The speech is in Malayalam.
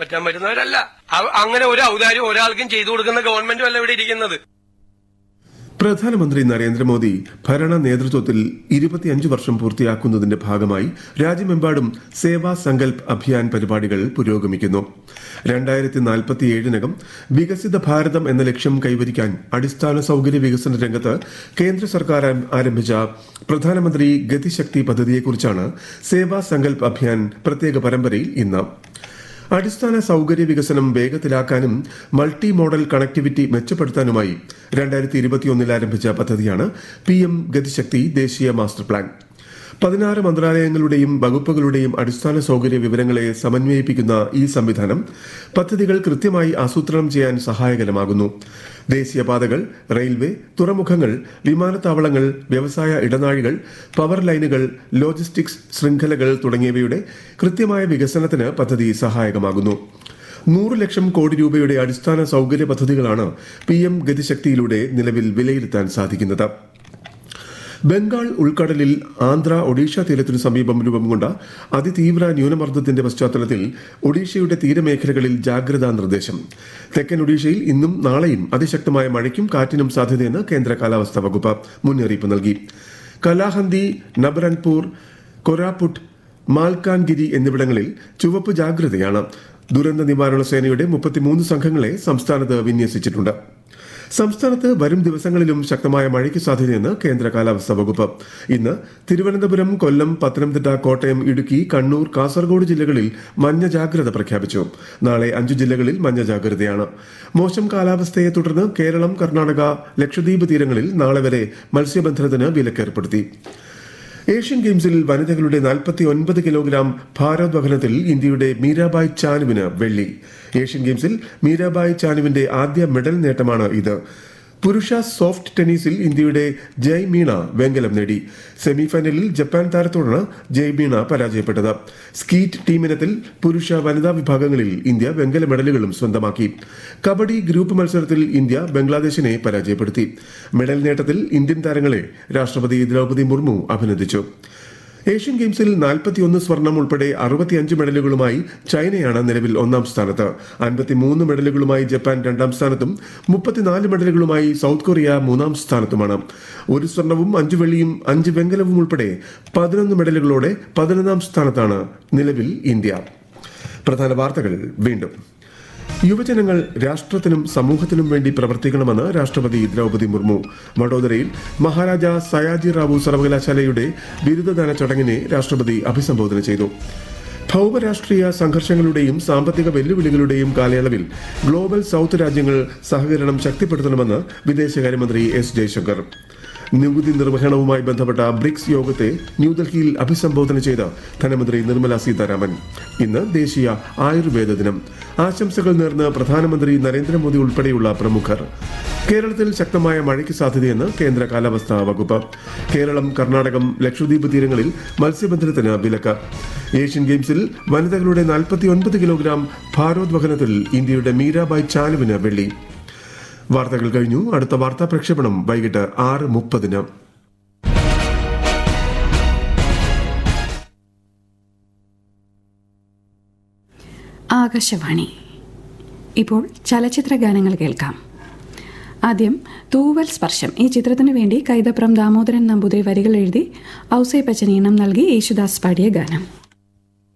പറ്റാൻ പറ്റുന്നവരല്ല അവ- അങ്ങനെ ഒരു ഔദാര്യം ഒരാൾക്കും ചെയ്തു കൊടുക്കുന്ന ഗവൺമെന്റും അല്ല ഇവിടെ ഇരിക്കുന്നത് പ്രധാനമന്ത്രി നരേന്ദ്രമോദി ഭരണ നേതൃത്വത്തിൽ ഇരുപത്തിയഞ്ച് വർഷം പൂർത്തിയാക്കുന്നതിന്റെ ഭാഗമായി രാജ്യമെമ്പാടും സേവാ സങ്കൽപ് അഭിയാൻ പരിപാടികൾ പുരോഗമിക്കുന്നു രണ്ടായിരത്തി നാൽപ്പത്തിയേഴിനകം വികസിത ഭാരതം എന്ന ലക്ഷ്യം കൈവരിക്കാൻ അടിസ്ഥാന സൌകര്യ വികസന രംഗത്ത് കേന്ദ്ര സർക്കാർ ആരംഭിച്ച പ്രധാനമന്ത്രി ഗതിശക്തി പദ്ധതിയെക്കുറിച്ചാണ് സേവാ സങ്കൽപ് അഭിയാൻ പ്രത്യേക പരമ്പരയിൽ ഇന്ന് അടിസ്ഥാന സൌകര്യ വികസനം വേഗത്തിലാക്കാനും മൾട്ടി മോഡൽ കണക്ടിവിറ്റി മെച്ചപ്പെടുത്താനുമായി രണ്ടായിരത്തി ഇരുപത്തിയൊന്നിൽ ആരംഭിച്ച പദ്ധതിയാണ് പി എം ഗതിശക്തി ദേശീയ മാസ്റ്റർ പ്ലാൻ പതിനാറ് മന്ത്രാലയങ്ങളുടെയും വകുപ്പുകളുടെയും അടിസ്ഥാന സൌകര്യ വിവരങ്ങളെ സമന്വയിപ്പിക്കുന്ന ഈ സംവിധാനം പദ്ധതികൾ കൃത്യമായി ആസൂത്രണം ചെയ്യാൻ സഹായകരമാകുന്നു ദേശീയപാതകൾ റെയിൽവേ തുറമുഖങ്ങൾ വിമാനത്താവളങ്ങൾ വ്യവസായ ഇടനാഴികൾ പവർ ലൈനുകൾ ലോജിസ്റ്റിക്സ് ശൃംഖലകൾ തുടങ്ങിയവയുടെ കൃത്യമായ വികസനത്തിന് പദ്ധതി സഹായകമാകുന്നു നൂറ് ലക്ഷം കോടി രൂപയുടെ അടിസ്ഥാന സൌകര്യ പദ്ധതികളാണ് പി എം ഗതിശക്തിയിലൂടെ നിലവിൽ വിലയിരുത്താൻ സാധിക്കുന്നത് ബംഗാൾ ഉൾക്കടലിൽ ആന്ധ്ര ഒഡീഷ തീരത്തിനു സമീപം രൂപം കൊണ്ട അതിതീവ്ര ന്യൂനമർദ്ദത്തിന്റെ പശ്ചാത്തലത്തിൽ ഒഡീഷയുടെ തീരമേഖലകളിൽ ജാഗ്രതാ നിർദ്ദേശം തെക്കൻ ഒഡീഷയിൽ ഇന്നും നാളെയും അതിശക്തമായ മഴയ്ക്കും കാറ്റിനും സാധ്യതയെന്ന് കേന്ദ്ര കാലാവസ്ഥാ വകുപ്പ് മുന്നറിയിപ്പ് നൽകി കലാഹന്തി നബരൻപൂർ കൊരാപുട്ട് മാൽക്കാൻഗിരി എന്നിവിടങ്ങളിൽ ചുവപ്പ് ജാഗ്രതയാണ് ദുരന്ത നിവാരണ സേനയുടെ മുപ്പത്തിമൂന്ന് സംഘങ്ങളെ സംസ്ഥാനത്ത് വിന്യസിച്ചിട്ടുണ്ട് സംസ്ഥാനത്ത് വരും ദിവസങ്ങളിലും ശക്തമായ മഴയ്ക്ക് സാധ്യതയെന്ന് കേന്ദ്ര കാലാവസ്ഥാ വകുപ്പ് ഇന്ന് തിരുവനന്തപുരം കൊല്ലം പത്തനംതിട്ട കോട്ടയം ഇടുക്കി കണ്ണൂർ കാസർഗോഡ് ജില്ലകളിൽ മഞ്ഞ ജാഗ്രത പ്രഖ്യാപിച്ചു നാളെ അഞ്ചു ജില്ലകളിൽ മഞ്ഞ ജാഗ്രതയാണ് മോശം കാലാവസ്ഥയെ തുടർന്ന് കേരളം കർണാടക ലക്ഷദ്വീപ് തീരങ്ങളിൽ നാളെ വരെ മത്സ്യബന്ധനത്തിന് വിലക്കേർപ്പെടുത്തി ഏഷ്യൻ ഗെയിംസിൽ വനിതകളുടെ 49 കിലോഗ്രാം ഭാരോദ്വഹനത്തിൽ ഇന്ത്യയുടെ മീരാബായ് ചാനുവിന് വെള്ളി ഏഷ്യൻ ഗെയിംസിൽ മീരാബായ് ചാനുവിന്റെ ആദ്യ മെഡൽ നേട്ടമാണ് ഇത് പുരുഷ സോഫ്റ്റ് ടെന്നീസിൽ ഇന്ത്യയുടെ ജയ് മീണ വെങ്കലം നേടി സെമിഫൈനലിൽ ജപ്പാൻ താരത്തോടാണ് ജയ് മീണ പരാജയപ്പെട്ടത് സ്കീറ്റ് ടീമിനത്തിൽ പുരുഷ വനിതാ വിഭാഗങ്ങളിൽ ഇന്ത്യ വെങ്കല മെഡലുകളും സ്വന്തമാക്കി കബഡി ഗ്രൂപ്പ് മത്സരത്തിൽ ഇന്ത്യ ബംഗ്ലാദേശിനെ പരാജയപ്പെടുത്തി മെഡൽ നേട്ടത്തിൽ ഇന്ത്യൻ താരങ്ങളെ രാഷ്ട്രപതി ദ്രൗപദി മുർമു അഭിനന്ദിച്ചു ഏഷ്യൻ ഗെയിംസിൽ 41 സ്വർണം ഉൾപ്പെടെ അറുപത്തിയഞ്ച് മെഡലുകളുമായി ചൈനയാണ് നിലവിൽ ഒന്നാം സ്ഥാനത്ത് അൻപത്തിമൂന്ന് മെഡലുകളുമായി ജപ്പാൻ രണ്ടാം സ്ഥാനത്തും മുപ്പത്തിനാല് മെഡലുകളുമായി സൗത്ത് കൊറിയ മൂന്നാം സ്ഥാനത്തുമാണ് ഒരു സ്വർണവും അഞ്ച് വെള്ളിയും അഞ്ച് വെങ്കലവും ഉൾപ്പെടെ പതിനൊന്ന് മെഡലുകളോടെ പതിനൊന്നാം സ്ഥാനത്താണ് നിലവിൽ ഇന്ത്യ പ്രധാന വാർത്തകൾ വീണ്ടും യുവജനങ്ങൾ രാഷ്ട്രത്തിനും സമൂഹത്തിനും വേണ്ടി പ്രവർത്തിക്കണമെന്ന് രാഷ്ട്രപതി ദ്രൗപദി മുർമു വഡോദരയിൽ മഹാരാജ സയാജി റാവു സർവകലാശാലയുടെ ബിരുദദാന ചടങ്ങിനെ രാഷ്ട്രപതി അഭിസംബോധന ചെയ്തു ഭൗമരാഷ്ട്രീയ സംഘർഷങ്ങളുടെയും സാമ്പത്തിക വെല്ലുവിളികളുടെയും കാലയളവിൽ ഗ്ലോബൽ സൌത്ത് രാജ്യങ്ങൾ സഹകരണം ശക്തിപ്പെടുത്തണമെന്ന് വിദേശകാര്യമന്ത്രി എസ് ജയശങ്കർ നികുതി നിർവഹണവുമായി ബന്ധപ്പെട്ട ബ്രിക്സ് യോഗത്തെ ന്യൂഡൽഹിയിൽ അഭിസംബോധന ചെയ്ത ധനമന്ത്രി നിർമ്മല സീതാരാമൻ ഇന്ന് ദേശീയ ആയുർവേദ ദിനം ആശംസകൾ നേർന്ന് പ്രധാനമന്ത്രി നരേന്ദ്രമോദി ഉൾപ്പെടെയുള്ള പ്രമുഖർ കേരളത്തിൽ ശക്തമായ മഴയ്ക്ക് സാധ്യതയെന്ന് കേന്ദ്ര കാലാവസ്ഥാ വകുപ്പ് കേരളം കർണാടകം ലക്ഷദ്വീപ് തീരങ്ങളിൽ മത്സ്യബന്ധനത്തിന് വിലക്ക് ഏഷ്യൻ ഗെയിംസിൽ വനിതകളുടെ 49 കിലോഗ്രാം ഭാരോദ്വഹനത്തിൽ ഇന്ത്യയുടെ മീരാബായ് ചാനുവിന് വെള്ളി വാർത്തകൾ കഴിഞ്ഞു അടുത്ത വാർത്താ പ്രക്ഷേപണം വൈകിട്ട് ആറ് മുപ്പതിന് ആകാശവാണി ഇപ്പോൾ ചലച്ചിത്ര ഗാനങ്ങൾ കേൾക്കാം ആദ്യം തൂവൽ സ്പർശം ഈ ചിത്രത്തിനു വേണ്ടി കൈതപ്രം ദാമോദരൻ നമ്പൂതിരി വരികൾ എഴുതി ഔസേ പച്ചനീണം നൽകി യേശുദാസ് പാടിയ ഗാനം